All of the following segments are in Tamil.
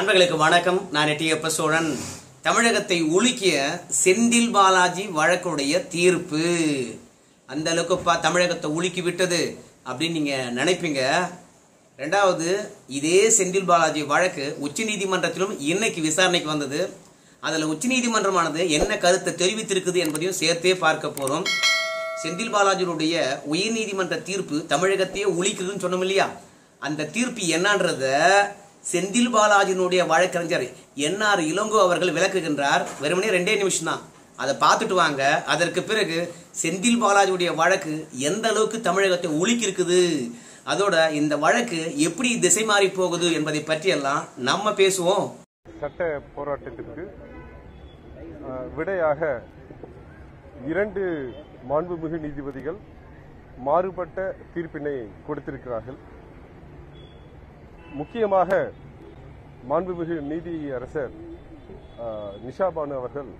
அன்பர்களுக்கு வணக்கம் நான் எட்டியப்ப சோழன் தமிழகத்தை உலுக்கிய செந்தில் பாலாஜி வழக்குடைய தீர்ப்பு அந்த அளவுக்கு பா தமிழகத்தை உலுக்கி விட்டது அப்படின்னு நீங்க நினைப்பீங்க ரெண்டாவது இதே செந்தில் பாலாஜி வழக்கு உச்சநீதிமன்றத்திலும் இன்னைக்கு விசாரணைக்கு வந்தது அதுல உச்சநீதிமன்றமானது என்ன கருத்தை தெரிவித்திருக்குது என்பதையும் சேர்த்தே பார்க்க போறோம் செந்தில் பாலாஜியுடைய உயர்நீதிமன்ற தீர்ப்பு தமிழகத்தையே உளிக்குதுன்னு சொன்னோம் இல்லையா அந்த தீர்ப்பு என்னன்றத செந்தில் பாலாஜியினுடைய வழக்கறிஞர் என்ஆர் இளங்கோ அவர்கள் விளக்குகின்றார் வெறுமனே ரெண்டே நிமிஷம் தான் அதை பார்த்துட்டு வாங்க அதற்கு பிறகு செந்தில் பாலாஜியுடைய வழக்கு எந்த அளவுக்கு தமிழகத்தை உலுக்கி இருக்குது அதோட இந்த வழக்கு எப்படி திசை மாறி போகுது என்பதை பற்றியெல்லாம் நம்ம பேசுவோம் சட்ட போராட்டத்திற்கு அஹ், விடையாக இரண்டு மாண்புமிகு நீதிபதிகள் மாறுபட்ட தீர்ப்பினை கொடுத்திருக்கிறார்கள் முக்கியமாக மாண்புமிகு நீதி அரசர் அஹ், நிஷா பானு அவர்கள்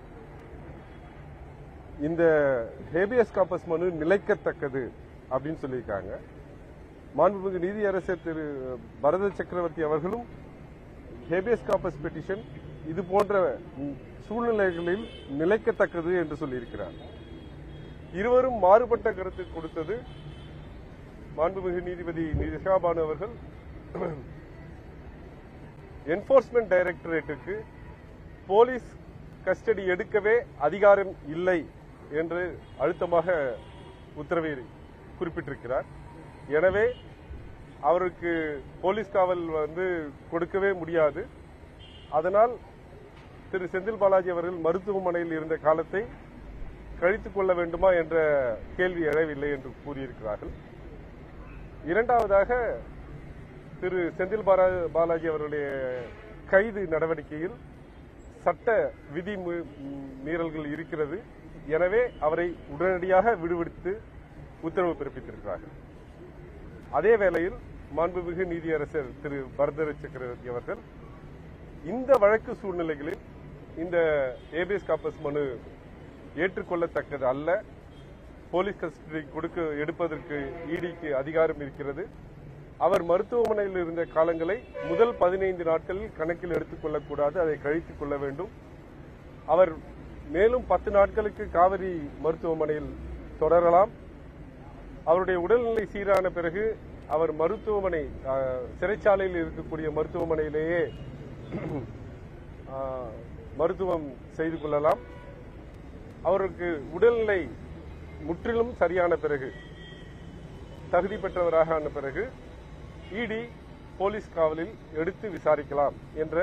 இந்த ஹேபியஸ் காப்பஸ் மனு நிலைக்கத்தக்கது அப்படின்னு சொல்லியிருக்காங்க மாண்புமிகு நீதி அரசர் திரு பரத சக்கரவர்த்தி அவர்களும் ஹேபியஸ் காப்பஸ் பெட்டிஷன் இது போன்ற ம், சூழ்நிலைகளில் நிலைக்கத்தக்கது என்று சொல்லியிருக்கிறார் இருவரும் மாறுபட்ட கருத்து கொடுத்தது மாண்புமிகு நீதிபதி நிஷாபானு அவர்கள் என்போர்ஸ்மெண்ட் டைரக்டரேட்டுக்கு போலீஸ் கஸ்டடி எடுக்கவே அதிகாரம் இல்லை என்று அழுத்தமாக உத்தரவை குறிப்பிட்டிருக்கிறார் எனவே அவருக்கு போலீஸ் காவல் வந்து கொடுக்கவே முடியாது அதனால் திரு செந்தில் பாலாஜி அவர்கள் மருத்துவமனையில் இருந்த காலத்தை கழித்துக் கொள்ள வேண்டுமா என்ற கேள்வி எழவில்லை என்று கூறியிருக்கிறார்கள் இரண்டாவதாக திரு செந்தில் பாலா- பாலாஜி அவருடைய கைது நடவடிக்கையில் சட்ட விதி மீ- மீறல்கள் இருக்கிறது எனவே அவரை உடனடியாக விடுவித்து உத்தரவு பிறப்பித்திருக்கிறார்கள் அதே வேளையில் மாண்புமிகு நீதியரசர் திரு பரதர சக்கரவர்த்தி அவர்கள் இந்த வழக்கு சூழ்நிலைகளில் இந்த ஏபிஎஸ் காப்பஸ் மனு ஏற்றுக்கொள்ளத்தக்கது அல்ல போலீஸ் கஸ்டடி கொடுக்க எடுப்பதற்கு இடிக்கு அதிகாரம் இருக்கிறது அவர் மருத்துவமனையில் இருந்த காலங்களை முதல் பதினைந்து நாட்களில் கணக்கில் எடுத்துக்கொள்ளக்கூடாது அதை கழித்துக் கொள்ள வேண்டும் அவர் மேலும் பத்து நாட்களுக்கு காவிரி மருத்துவமனையில் தொடரலாம் அவருடைய உடல்நிலை சீரான பிறகு அவர் மருத்துவமனை அஹ், சிறைச்சாலையில் இருக்கக்கூடிய மருத்துவமனையிலேயே அஹ், மருத்துவம் செய்து கொள்ளலாம் அவருக்கு உடல்நிலை முற்றிலும் சரியான பிறகு தகுதி பெற்றவராக ஆன பிறகு இடி போலீஸ் காவலில் எடுத்து விசாரிக்கலாம் என்ற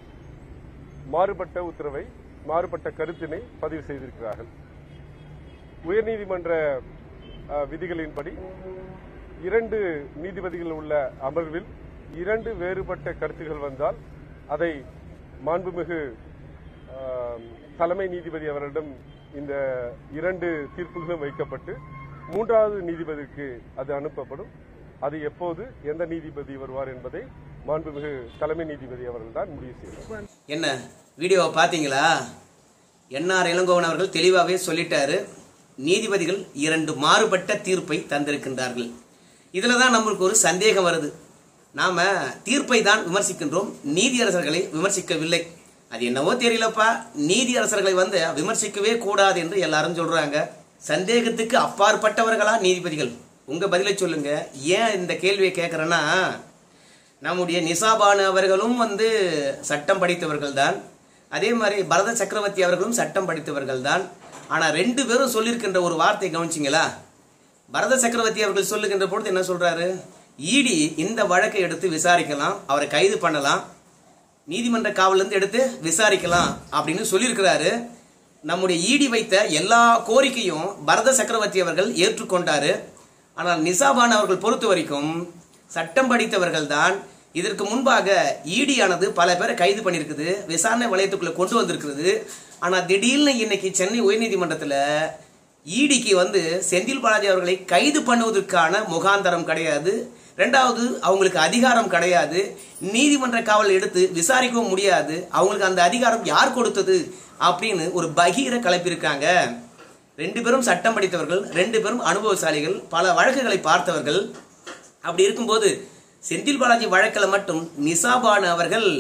மாறுபட்ட உத்தரவை மாறுபட்ட கருத்தினை பதிவு செய்திருக்கிறார்கள் உயர்நீதிமன்ற அஹ், விதிகளின்படி இரண்டு நீதிபதிகள் உள்ள அமர்வில் இரண்டு வேறுபட்ட கருத்துகள் வந்தால் அதை மாண்புமிகு அஹ், தலைமை நீதிபதி அவரிடம் இந்த இரண்டு தீர்ப்புகளும் வைக்கப்பட்டு மூன்றாவது நீதிபதிக்கு அது அனுப்பப்படும் அது எப்போது எந்த நீதிபதி வருவார் என்பதை மாண்புமிகு தலைமை நீதிபதி அவர்கள் தான் முடிவு செய்வார் என்ன வீடியோவை பார்த்தீங்களா என்ஆர் இளங்கோவன் அவர்கள் தெளிவாகவே சொல்லிட்டாரு நீதிபதிகள் இரண்டு மாறுபட்ட தீர்ப்பை தந்திருக்கின்றார்கள் இதுல தான் நம்மளுக்கு ஒரு சந்தேகம் வருது நாம தீர்ப்பை தான் விமர்சிக்கின்றோம் நீதியரசர்களை விமர்சிக்கவில்லை அது என்னவோ தெரியலப்பா நீதியரசர்களை வந்து விமர்சிக்கவே கூடாது என்று எல்லாரும் சொல்றாங்க சந்தேகத்துக்கு அப்பாற்பட்டவர்களா நீதிபதிகள் உங்க பதிலை சொல்லுங்க ஏன் இந்த கேள்வியை கேட்கறேன்னா நம்முடைய நிசாபானு அவர்களும் வந்து சட்டம் படித்தவர்கள் தான் அதே மாதிரி பரத சக்கரவர்த்தி அவர்களும் சட்டம் படித்தவர்கள் தான் ஆனா ரெண்டு பேரும் சொல்லியிருக்கின்ற ஒரு வார்த்தை கவனிச்சிங்களா பரத சக்கரவர்த்தி அவர்கள் சொல்லுகின்ற பொழுது என்ன சொல்றாரு இடி இந்த வழக்கை எடுத்து விசாரிக்கலாம் அவரை கைது பண்ணலாம் நீதிமன்ற காவல்ல இருந்து எடுத்து விசாரிக்கலாம் அப்படின்னு சொல்லியிருக்கிறாரு நம்முடைய ஈடி வைத்த எல்லா கோரிக்கையும் பரத சக்கரவர்த்தி அவர்கள் ஏற்றுக்கொண்டாரு ஆனால் நிசாபான் அவர்கள் பொறுத்த வரைக்கும் சட்டம் படித்தவர்கள் தான் இதற்கு முன்பாக ஈடியானது பல பேரை கைது பண்ணியிருக்குது விசாரணை வளையத்துக்குள்ள கொண்டு வந்திருக்கிறது ஆனா திடீர்னு இன்னைக்கு சென்னை உயர்நீதிமன்றத்துல ஈடிக்கு வந்து செந்தில் பாலாஜி அவர்களை கைது பண்ணுவதற்கான முகாந்தரம் கிடையாது ரெண்டாவது அவங்களுக்கு அதிகாரம் கிடையாது நீதிமன்ற காவல் எடுத்து விசாரிக்கவும் முடியாது அவங்களுக்கு அந்த அதிகாரம் யார் கொடுத்தது அப்படின்னு ஒரு பகீர கலப்பியிருக்காங்க ரெண்டு பேரும் சட்டம் படித்தவர்கள் ரெண்டு பேரும் அனுபவசாலிகள் பல வழக்குகளை பார்த்தவர்கள் அப்படி இருக்கும்போது செந்தில் பாலாஜி வழக்கில் மட்டும் நிசாபானு அவர்கள்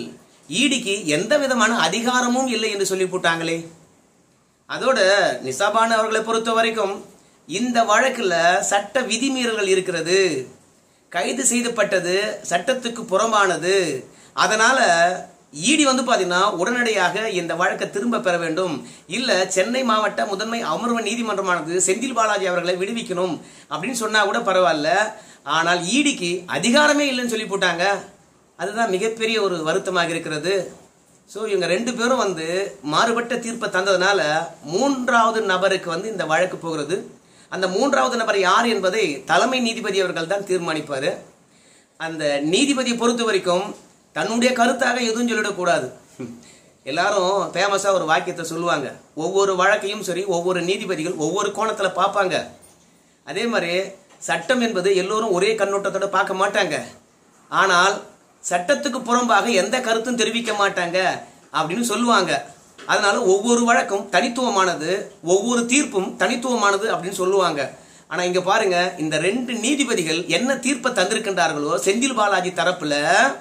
ஈடிக்கு எந்த விதமான அதிகாரமும் இல்லை என்று சொல்லி போட்டாங்களே அதோட நிசாபான் அவர்களை பொறுத்த வரைக்கும் இந்த வழக்குல சட்ட விதிமீறல்கள் இருக்கிறது கைது செய்யப்பட்டது சட்டத்துக்கு புறம்பானது அதனால ஈடி வந்து பாத்தீங்கன்னா உடனடியாக இந்த வழக்கை திரும்ப பெற வேண்டும் இல்ல சென்னை மாவட்ட முதன்மை அமர்வு நீதிமன்றமானது செந்தில் பாலாஜி அவர்களை விடுவிக்கணும் அப்படின்னு சொன்னா கூட பரவாயில்ல ஆனால் ஈடிக்கு அதிகாரமே இல்லைன்னு சொல்லி போட்டாங்க அதுதான் மிகப்பெரிய ஒரு வருத்தமாக இருக்கிறது ஸோ இவங்க ரெண்டு பேரும் வந்து மாறுபட்ட தீர்ப்பை தந்ததுனால மூன்றாவது நபருக்கு வந்து இந்த வழக்கு போகிறது அந்த மூன்றாவது நபர் யார் என்பதை தலைமை நீதிபதி அவர்கள் தான் தீர்மானிப்பாரு அந்த நீதிபதியை பொறுத்த வரைக்கும் தன்னுடைய கருத்தாக எதுவும் சொல்லிடக்கூடாது எல்லாரும் ஃபேமஸா ஒரு வாக்கியத்தை சொல்லுவாங்க ஒவ்வொரு வழக்கையும் சரி ஒவ்வொரு நீதிபதிகள் ஒவ்வொரு கோணத்துல பார்ப்பாங்க அதே மாதிரி சட்டம் என்பது எல்லோரும் ஒரே கண்ணோட்டத்தோட பார்க்க மாட்டாங்க ஆனால் சட்டத்துக்கு புறம்பாக எந்த கருத்தும் தெரிவிக்க மாட்டாங்க அப்படின்னு சொல்லுவாங்க அதனால ஒவ்வொரு வழக்கும் தனித்துவமானது ஒவ்வொரு தீர்ப்பும் தனித்துவமானது அப்படின்னு சொல்லுவாங்க ஆனா இங்க பாருங்க இந்த ரெண்டு நீதிபதிகள் என்ன தீர்ப்பை தந்திருக்கின்றார்களோ செந்தில் பாலாஜி தரப்புல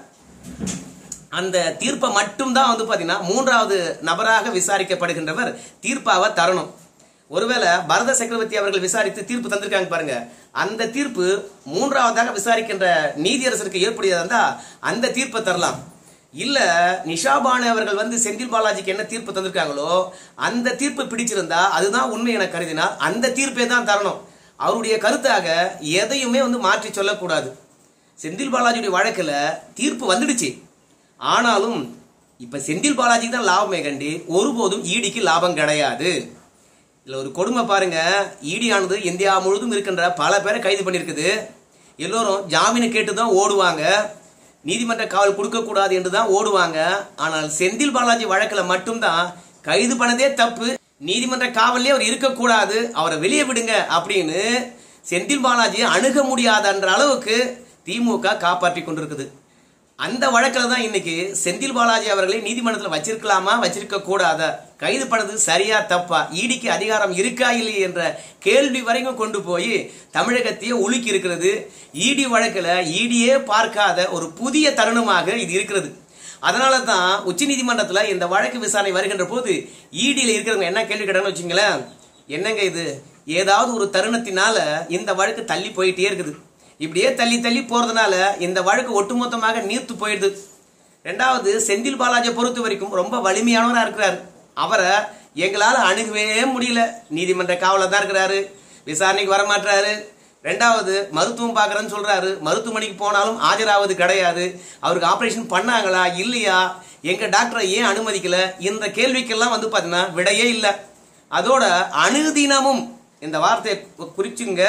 அந்த தீர்ப்பை மட்டும்தான் வந்து பாத்தீங்கன்னா மூன்றாவது நபராக விசாரிக்கப்படுகின்றவர் தீர்ப்பாக தரணும் ஒருவேளை பரத சக்கரவர்த்தி அவர்கள் விசாரித்து தீர்ப்பு தந்திருக்காங்க பாருங்க அந்த தீர்ப்பு மூன்றாவதாக விசாரிக்கின்ற நீதியரசருக்கு ஏற்புடையதா இருந்தா அந்த தீர்ப்பை தரலாம் இல்ல நிஷாபானு அவர்கள் வந்து செந்தில் பாலாஜிக்கு என்ன தீர்ப்பு தந்திருக்காங்களோ அந்த தீர்ப்பு பிடிச்சிருந்தா அதுதான் உண்மை என கருதினால் அந்த தீர்ப்பே தான் தரணும் அவருடைய கருத்தாக எதையுமே வந்து மாற்றி சொல்லக்கூடாது செந்தில் பாலாஜியுடைய வழக்குல தீர்ப்பு வந்துடுச்சு ஆனாலும் இப்ப செந்தில் பாலாஜி தான் லாபமே கண்டி ஒருபோதும் ஈடிக்கு லாபம் கிடையாது இதுல ஒரு கொடுமை பாருங்க ஈடி ஆனது இந்தியா முழுதும் இருக்கின்ற பல பேரை கைது பண்ணியிருக்குது எல்லோரும் ஜாமீனை கேட்டு தான் ஓடுவாங்க நீதிமன்ற காவல் கொடுக்க கூடாது என்று தான் ஓடுவாங்க ஆனால் செந்தில் பாலாஜி வழக்குல மட்டும்தான் கைது பண்ணதே தப்பு நீதிமன்ற காவல்லே அவர் இருக்கக்கூடாது அவரை வெளியே விடுங்க அப்படின்னு செந்தில் பாலாஜியை அணுக முடியாதன்ற அளவுக்கு திமுக காப்பாற்றி கொண்டிருக்குது அந்த வழக்கில் தான் இன்னைக்கு செந்தில் பாலாஜி அவர்களை நீதிமன்றத்தில் வச்சிருக்கலாமா வச்சிருக்க கூடாதா கைது பண்ணது சரியா தப்பா ஈடிக்கு அதிகாரம் இருக்கா இல்லையா என்ற கேள்வி வரைக்கும் கொண்டு போய் தமிழகத்தையே உலுக்கி இருக்கிறது ஈடி வழக்குல ஈடியே பார்க்காத ஒரு புதிய தருணமாக இது இருக்கிறது அதனால தான் உச்ச நீதிமன்றத்தில் இந்த வழக்கு விசாரணை வருகின்ற போது ஈடியில் இருக்கிறவங்க என்ன கேள்வி கேட்டாங்கன்னு வச்சுங்களேன் என்னங்க இது ஏதாவது ஒரு தருணத்தினால இந்த வழக்கு தள்ளி போயிட்டே இருக்குது இப்படியே தள்ளி தள்ளி போறதுனால இந்த வழக்கு ஒட்டுமொத்தமாக நீர்த்து போயிடுது ரெண்டாவது செந்தில் பாலாஜியை பொறுத்த வரைக்கும் ரொம்ப வலிமையானவரா இருக்கிறார் அவரை எங்களால அணுகவே முடியல நீதிமன்ற காவல தான் இருக்கிறாரு விசாரணைக்கு வர மாட்டாரு ரெண்டாவது மருத்துவம் பார்க்கறேன்னு சொல்றாரு மருத்துவமனைக்கு போனாலும் ஆஜராவது கிடையாது அவருக்கு ஆபரேஷன் பண்ணாங்களா இல்லையா எங்க டாக்டரை ஏன் அனுமதிக்கல இந்த கேள்விக்கெல்லாம் வந்து பாத்தீங்கன்னா விடையே இல்லை அதோட அணுதினமும் இந்த வார்த்தையை குறிச்சுங்க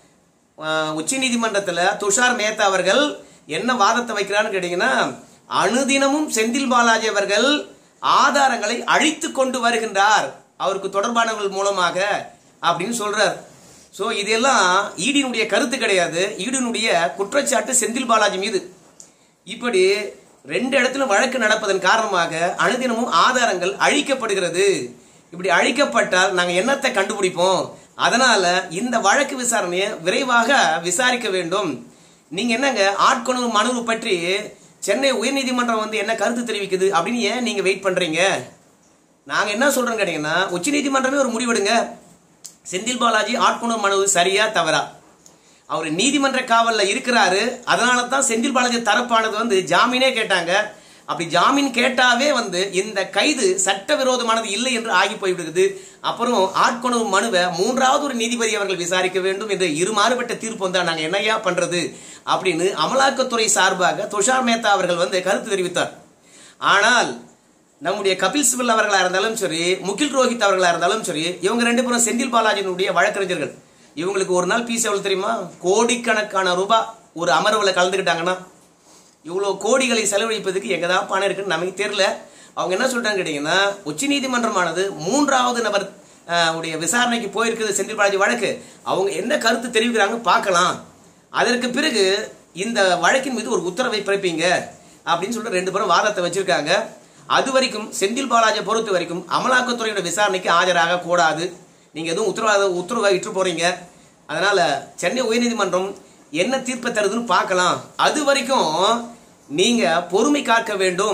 உச்ச நீதிமன்றத்துல துஷார் மேத்தா அவர்கள் என்ன வாதத்தை வைக்கிறான்னு கேட்டீங்கன்னா அனுதினமும் செந்தில் பாலாஜி அவர்கள் ஆதாரங்களை அழித்து கொண்டு வருகின்றார் அவருக்கு தொடர்பானவர்கள் மூலமாக அப்படின்னு சொல்றார் சோ இதெல்லாம் ஈடினுடைய கருத்து கிடையாது ஈடினுடைய குற்றச்சாட்டு செந்தில் பாலாஜி மீது இப்படி ரெண்டு இடத்துல வழக்கு நடப்பதன் காரணமாக அனுதினமும் ஆதாரங்கள் அழிக்கப்படுகிறது இப்படி அழிக்கப்பட்டால் நாங்க என்னத்தை கண்டுபிடிப்போம் அதனால இந்த வழக்கு விசாரணையை விரைவாக விசாரிக்க வேண்டும் நீங்க என்னங்க ஆட்கொணர்வு மனு பற்றி சென்னை உயர்நீதிமன்றம் வந்து என்ன கருத்து தெரிவிக்குது அப்படின்னு ஏன் நீங்க வெயிட் பண்றீங்க நாங்க என்ன சொல்றோம் கேட்டீங்கன்னா உச்ச நீதிமன்றமே ஒரு முடிவெடுங்க செந்தில் பாலாஜி ஆட்கொணர்வு மனு சரியா தவறா அவர் நீதிமன்ற காவல்ல இருக்கிறாரு அதனால தான் செந்தில் பாலாஜி தரப்பானது வந்து ஜாமீனே கேட்டாங்க அப்படி ஜாமீன் கேட்டாவே வந்து இந்த கைது சட்டவிரோதமானது இல்லை என்று ஆகி போய்விடுகிறது அப்புறம் ஆட்கொணர்வு மனுவை மூன்றாவது ஒரு நீதிபதி அவர்கள் விசாரிக்க வேண்டும் என்று இரு மாறுபட்ட தீர்ப்பு வந்தா நாங்க என்னையா பண்றது அப்படின்னு அமலாக்கத்துறை சார்பாக துஷார் மேத்தா அவர்கள் வந்து கருத்து தெரிவித்தார் ஆனால் நம்முடைய கபில் சிபல் அவர்களா இருந்தாலும் சரி முகில் ரோஹித் அவர்களா இருந்தாலும் சரி இவங்க ரெண்டு பேரும் செந்தில் பாலாஜியினுடைய வழக்கறிஞர்கள் இவங்களுக்கு ஒரு நாள் பீஸ் எவ்வளவு தெரியுமா கோடிக்கணக்கான ரூபாய் ஒரு அமர்வுல கலந்துக்கிட்டாங்கன்னா இவ்வளோ கோடிகளை செலவழிப்பதுக்கு எங்க தான் பணம் இருக்குன்னு நமக்கு தெரியல அவங்க என்ன சொல்றாங்க கேட்டீங்கன்னா உச்ச நீதிமன்றமானது மூன்றாவது நபர் அஹ், உடைய விசாரணைக்கு போயிருக்குது செந்தில் பாலாஜி வழக்கு அவங்க என்ன கருத்து தெரிவிக்கிறாங்க பார்க்கலாம் அதற்கு பிறகு இந்த வழக்கின் மீது ஒரு உத்தரவை பிறப்பீங்க அப்படின்னு சொல்லிட்டு ரெண்டு பேரும் வாதத்தை வச்சிருக்காங்க அது வரைக்கும் செந்தில் பாலாஜியை பொறுத்த வரைக்கும் அமலாக்கத்துறையோட விசாரணைக்கு ஆஜராக கூடாது நீங்க எதுவும் உத்தரவாத உத்தரவை இட்டு போறீங்க அதனால சென்னை உயர்நீதிமன்றம் என்ன தீர்ப்பை தருதுன்னு பார்க்கலாம் அது வரைக்கும் நீங்க பொறுமை காக்க வேண்டும்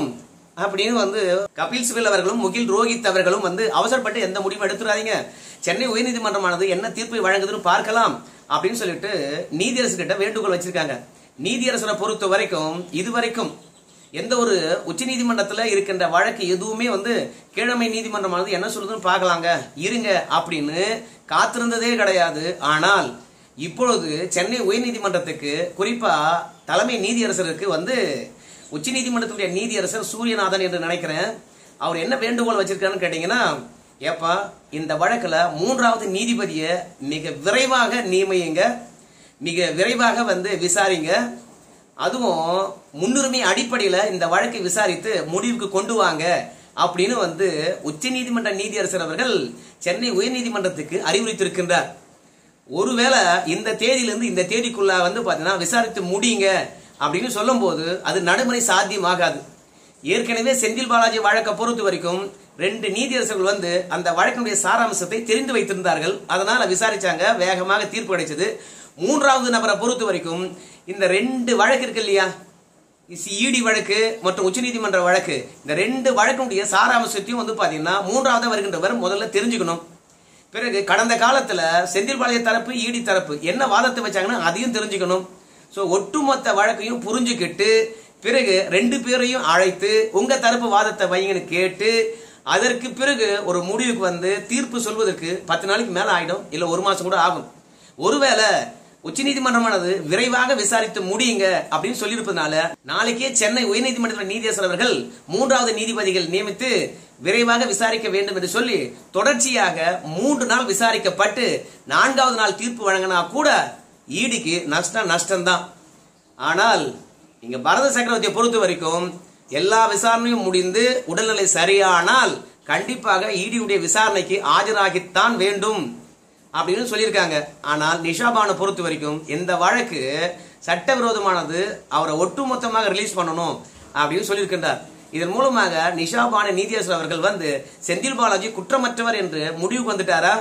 அப்படின்னு வந்து கபில் சிபில் அவர்களும் முகில் ரோஹித் அவர்களும் வந்து அவசரப்பட்டு எந்த முடிவும் எடுத்துடாதீங்க சென்னை உயர்நீதிமன்றமானது என்ன தீர்ப்பை வழங்குதுன்னு பார்க்கலாம் அப்படின்னு சொல்லிட்டு நீதியரசு கிட்ட வேண்டுகோள் வச்சிருக்காங்க நீதியரசரை பொறுத்த வரைக்கும் இதுவரைக்கும் எந்த ஒரு உச்ச நீதிமன்றத்துல இருக்கின்ற வழக்கு எதுவுமே வந்து கீழமை நீதிமன்றமானது என்ன சொல்லுதுன்னு பார்க்கலாங்க இருங்க அப்படின்னு காத்திருந்ததே கிடையாது ஆனால் இப்பொழுது சென்னை உயர்நீதிமன்றத்துக்கு குறிப்பா தலைமை நீதியரசருக்கு வந்து உச்ச நீதிமன்றத்துடைய நீதியரசர் சூரியநாதன் என்று நினைக்கிறேன் அவர் என்ன வேண்டுகோள் வச்சிருக்காருன்னு கேட்டீங்கன்னா ஏப்பா இந்த வழக்குல மூன்றாவது நீதிபதியை மிக விரைவாக நியமியுங்க மிக விரைவாக வந்து விசாரிங்க அதுவும் முன்னுரிமை அடிப்படையில இந்த வழக்கை விசாரித்து முடிவுக்கு கொண்டு வாங்க அப்படின்னு வந்து உச்ச நீதிமன்ற நீதியரசர் அவர்கள் சென்னை உயர்நீதிமன்றத்துக்கு அறிவுறுத்திருக்கின்றார் ஒருவேளை இந்த தேதியிலிருந்து இந்த தேதிக்குள்ள வந்து பாத்தீங்கன்னா விசாரித்து முடியுங்க அப்படின்னு சொல்லும்போது அது நடைமுறை சாத்தியமாகாது ஏற்கனவே செந்தில் பாலாஜி வழக்கை பொறுத்த வரைக்கும் ரெண்டு நீதியரசர்கள் வந்து அந்த வழக்கினுடைய சாராம்சத்தை தெரிந்து வைத்திருந்தார்கள் அதனால விசாரிச்சாங்க வேகமாக தீர்ப்பு கிடைச்சது மூன்றாவது நபரை பொறுத்த வரைக்கும் இந்த ரெண்டு வழக்கு இருக்கு இல்லையா இடி வழக்கு மற்றும் உச்சநீதிமன்ற வழக்கு இந்த ரெண்டு வழக்கினுடைய சாராம்சத்தையும் வந்து பாத்தீங்கன்னா மூன்றாவது வருகின்றவர் முதல்ல தெரிஞ்சுக்கணும் பிறகு கடந்த காலத்துல செந்தில் பாளைய தரப்பு ஈடி தரப்பு என்ன வாதத்தை வச்சாங்கன்னா அதையும் தெரிஞ்சுக்கணும் சோ ஒட்டுமொத்த வழக்கையும் புரிஞ்சுக்கிட்டு பிறகு ரெண்டு பேரையும் அழைத்து உங்க தரப்பு வாதத்தை வைங்கன்னு கேட்டு அதற்கு பிறகு ஒரு முடிவுக்கு வந்து தீர்ப்பு சொல்வதற்கு பத்து நாளைக்கு மேல ஆயிடும் இல்ல ஒரு மாசம் கூட ஆகும் ஒருவேளை உச்சநீதிமன்றமானது விரைவாக விசாரித்து முடியுங்க அப்படின்னு சொல்லியிருப்பதனால நாளைக்கே சென்னை உயர்நீதிமன்ற நீதியரசர் அவர்கள் மூன்றாவது நீதிபதிகள் நியமித்து விரைவாக விசாரிக்க வேண்டும் என்று சொல்லி தொடர்ச்சியாக மூன்று நாள் விசாரிக்கப்பட்டு நான்காவது நாள் தீர்ப்பு வழங்கினா கூட ஈடிக்கு நஷ்டம் நஷ்டம்தான் ஆனால் இங்க பரத சக்கரவர்த்தியை பொறுத்த வரைக்கும் எல்லா விசாரணையும் முடிந்து உடல்நிலை சரியானால் கண்டிப்பாக ஈடியுடைய விசாரணைக்கு ஆஜராகித்தான் வேண்டும் அப்படின்னு சொல்லியிருக்காங்க ஆனால் நிஷாபானை பொறுத்த வரைக்கும் இந்த வழக்கு சட்டவிரோதமானது அவரை ஒட்டுமொத்தமாக ரிலீஸ் பண்ணணும் அப்படின்னு சொல்லியிருக்கின்றார் இதன் மூலமாக நிஷாபான நீதியரசர் அவர்கள் வந்து செந்தில் பாலாஜி குற்றமற்றவர் என்று முடிவுக்கு வந்துட்டாரா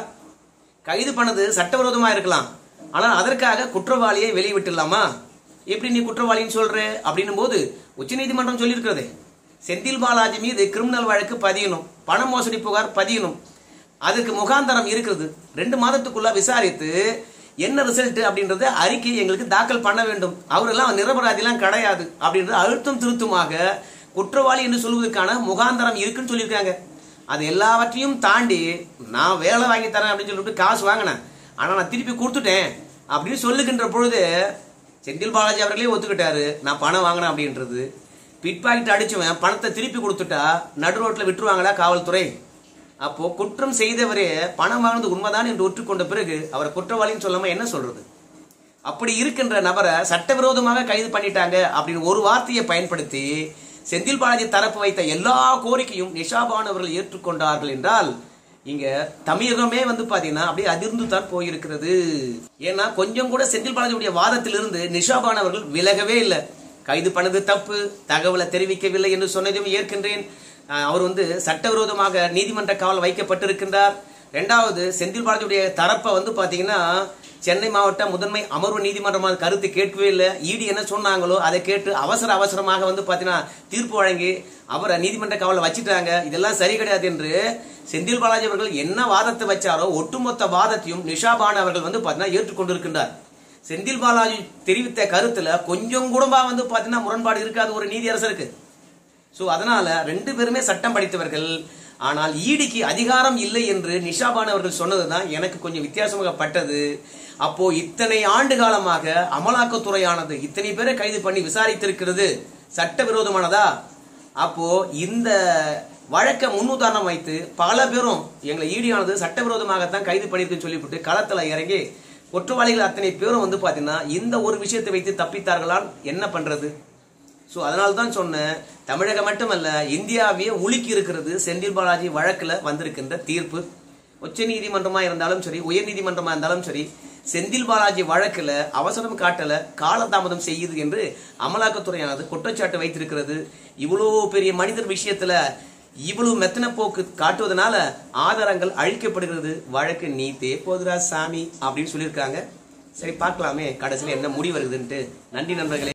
கைது பண்ணது சட்டவிரோதமா இருக்கலாம் ஆனால் அதற்காக குற்றவாளியை வெளிவிட்டுலாமா எப்படி நீ குற்றவாளின்னு சொல்ற அப்படின்னும் போது உச்சநீதிமன்றம் சொல்லியிருக்கிறது செந்தில் பாலாஜி மீது கிரிமினல் வழக்கு பதியணும் பண மோசடி புகார் பதியணும் அதுக்கு முகாந்தரம் இருக்குது ரெண்டு மாதத்துக்குள்ள விசாரித்து என்ன ரிசல்ட் அப்படின்றது அறிக்கை எங்களுக்கு தாக்கல் பண்ண வேண்டும் அவரெல்லாம் நிரபராதிலாம் கிடையாது அப்படின்றது அழுத்தம் திருத்தமாக குற்றவாளி என்று சொல்வதற்கான முகாந்தரம் இருக்குன்னு சொல்லியிருக்காங்க அது எல்லாவற்றையும் தாண்டி நான் வேலை வாங்கி தரேன் அப்படின்னு சொல்லிட்டு காசு வாங்கினேன் ஆனா நான் திருப்பி கொடுத்துட்டேன் அப்படின்னு சொல்லுகின்ற பொழுது செந்தில் பாலாஜி அவர்களே ஒத்துக்கிட்டாரு நான் பணம் வாங்கினேன் அப்படின்றது பிட் பாக்கெட் அடிச்சுவன் பணத்தை திருப்பி கொடுத்துட்டா நடு ரோட்ல விட்டுருவாங்களா காவல்துறை அப்போ குற்றம் செய்தவரே பணம் வாங்கினது உண்மைதான் என்று ஒற்றுக்கொண்ட பிறகு அவரை குற்றவாளின்னு சொல்லாம என்ன சொல்றது அப்படி இருக்கின்ற நபரை சட்டவிரோதமாக கைது பண்ணிட்டாங்க அப்படின்னு ஒரு வார்த்தையை பயன்படுத்தி செந்தில் பாலாஜி தரப்பு வைத்த எல்லா கோரிக்கையும் நிஷாபான் அவர்கள் ஏற்றுக்கொண்டார்கள் என்றால் இங்க தமிழகமே வந்து பாத்தீங்கன்னா அப்படியே அதிர்ந்து தான் போயிருக்கிறது ஏன்னா கொஞ்சம் கூட செந்தில் பாலாஜியுடைய வாதத்திலிருந்து நிஷாபான் அவர்கள் விலகவே இல்லை கைது பண்ணது தப்பு தகவலை தெரிவிக்கவில்லை என்று சொன்னதையும் ஏற்கின்றேன் அஹ் அவர் வந்து சட்டவிரோதமாக நீதிமன்ற காவல் வைக்கப்பட்டிருக்கின்றார் ரெண்டாவது செந்தில் பாலாஜியுடைய தரப்பை வந்து பாத்தீங்கன்னா சென்னை மாவட்ட முதன்மை அமர்வு நீதிமன்றமாக கருத்து கேட்கவே இல்லை ஈடி என்ன சொன்னாங்களோ அதை கேட்டு அவசர அவசரமாக வந்து பாத்தீங்கன்னா தீர்ப்பு வழங்கி அவரை நீதிமன்ற காவலை வச்சிட்டாங்க இதெல்லாம் சரி கிடையாது என்று செந்தில் பாலாஜி அவர்கள் என்ன வாதத்தை வச்சாரோ ஒட்டுமொத்த வாதத்தையும் நிஷாபான் அவர்கள் வந்து பாத்தீங்கன்னா ஏற்றுக்கொண்டிருக்கின்றார் செந்தில் பாலாஜி தெரிவித்த கருத்துல கொஞ்சம் கூடமா வந்து பாத்தீங்கன்னா முரண்பாடு இருக்காது ஒரு நீதியரசருக்கு சோ அதனால ரெண்டு பேருமே சட்டம் படித்தவர்கள் ஆனால் ஈடிக்கு அதிகாரம் இல்லை என்று நிஷாபான் அவர்கள் சொன்னதுதான் எனக்கு கொஞ்சம் வித்தியாசமாக பட்டது அப்போ இத்தனை ஆண்டு காலமாக அமலாக்கத்துறையானது இத்தனை பேரை கைது பண்ணி விசாரித்திருக்கிறது சட்டவிரோதமானதா அப்போ இந்த வழக்க முன்னுதாரணம் வைத்து பல பேரும் எங்களை ஈடியானது சட்டவிரோதமாகத்தான் கைது பண்ணியிருக்குன்னு சொல்லிவிட்டு களத்துல இறங்கி குற்றவாளிகள் அத்தனை பேரும் வந்து பாத்தீங்கன்னா இந்த ஒரு விஷயத்தை வைத்து தப்பித்தார்களால் என்ன பண்றது ஸோ அதனால தான் சொன்னேன் தமிழகம் மட்டுமல்ல இந்தியாவையே உலுக்கி இருக்கிறது செந்தில் பாலாஜி வழக்குல வந்திருக்கின்ற தீர்ப்பு உச்ச நீதிமன்றமா இருந்தாலும் சரி உயர் நீதிமன்றமா இருந்தாலும் சரி செந்தில் பாலாஜி வழக்குல அவசரம் காட்டல காலதாமதம் செய்யுது என்று அமலாக்கத்துறையானது குற்றச்சாட்டு வைத்திருக்கிறது இவ்வளவு பெரிய மனிதர் விஷயத்துல இவ்வளவு மெத்தன போக்கு காட்டுவதனால ஆதாரங்கள் அழிக்கப்படுகிறது வழக்கு நீ தேப்போதுரா சாமி அப்படின்னு சொல்லியிருக்காங்க சரி பார்க்கலாமே கடைசியில் என்ன முடிவு வருதுன்ட்டு நன்றி நண்பர்களே